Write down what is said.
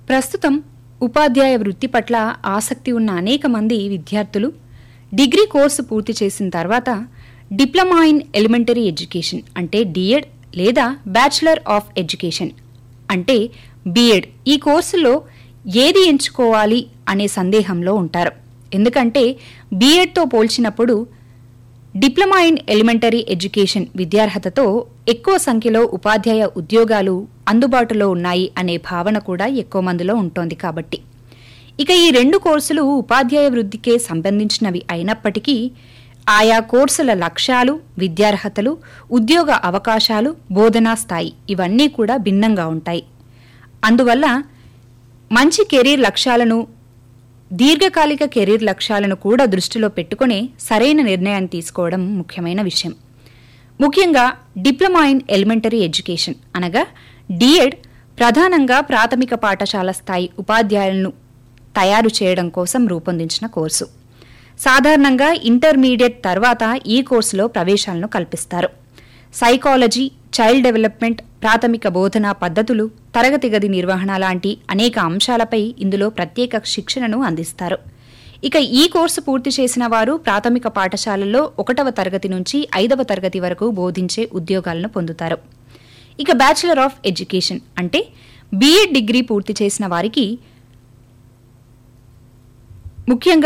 ప్రస్తుతం ఉపాధ్యాయ వృత్తి పట్ల ఆసక్తి ఉన్న అనేక మంది విద్యార్థులు డిగ్రీ కోర్సు పూర్తి చేసిన తర్వాత డిప్లొమా ఇన్ ఎలిమెంటరీ ఎడ్యుకేషన్ అంటే డిఎడ్ లేదా బ్యాచిలర్ ఆఫ్ ఎడ్యుకేషన్ అంటే బిఎడ్ ఈ కోర్సులో ఏది ఎంచుకోవాలి అనే సందేహంలో ఉంటారు ఎందుకంటే బీఎడ్తో పోల్చినప్పుడు డిప్లొమా ఇన్ ఎలిమెంటరీ ఎడ్యుకేషన్ విద్యార్హతతో ఎక్కువ సంఖ్యలో ఉపాధ్యాయ ఉద్యోగాలు అందుబాటులో ఉన్నాయి అనే భావన కూడా ఎక్కువ మందిలో ఉంటోంది కాబట్టి ఇక ఈ రెండు కోర్సులు ఉపాధ్యాయ వృద్ధికే సంబంధించినవి అయినప్పటికీ ఆయా కోర్సుల లక్ష్యాలు విద్యార్హతలు ఉద్యోగ అవకాశాలు బోధనా స్థాయి ఇవన్నీ కూడా భిన్నంగా ఉంటాయి అందువల్ల మంచి కెరీర్ లక్ష్యాలను దీర్ఘకాలిక కెరీర్ లక్ష్యాలను కూడా దృష్టిలో పెట్టుకునే సరైన నిర్ణయాన్ని తీసుకోవడం ముఖ్యమైన విషయం ముఖ్యంగా డిప్లొమా ఇన్ ఎలిమెంటరీ ఎడ్యుకేషన్ అనగా డిఎడ్ ప్రధానంగా ప్రాథమిక పాఠశాల స్థాయి ఉపాధ్యాయులను తయారు చేయడం కోసం రూపొందించిన కోర్సు సాధారణంగా ఇంటర్మీడియట్ తర్వాత ఈ కోర్సులో ప్రవేశాలను కల్పిస్తారు సైకాలజీ చైల్డ్ డెవలప్మెంట్ ప్రాథమిక బోధనా పద్ధతులు తరగతి గది నిర్వహణ లాంటి అనేక అంశాలపై ఇందులో ప్రత్యేక శిక్షణను అందిస్తారు ఇక ఈ కోర్సు పూర్తి చేసిన వారు ప్రాథమిక పాఠశాలల్లో ఒకటవ తరగతి నుంచి ఐదవ తరగతి వరకు బోధించే ఉద్యోగాలను పొందుతారు ఇక బ్యాచిలర్ ఆఫ్ ఎడ్యుకేషన్ అంటే బీఎడ్ డిగ్రీ పూర్తి చేసిన వారికి ముఖ్యంగా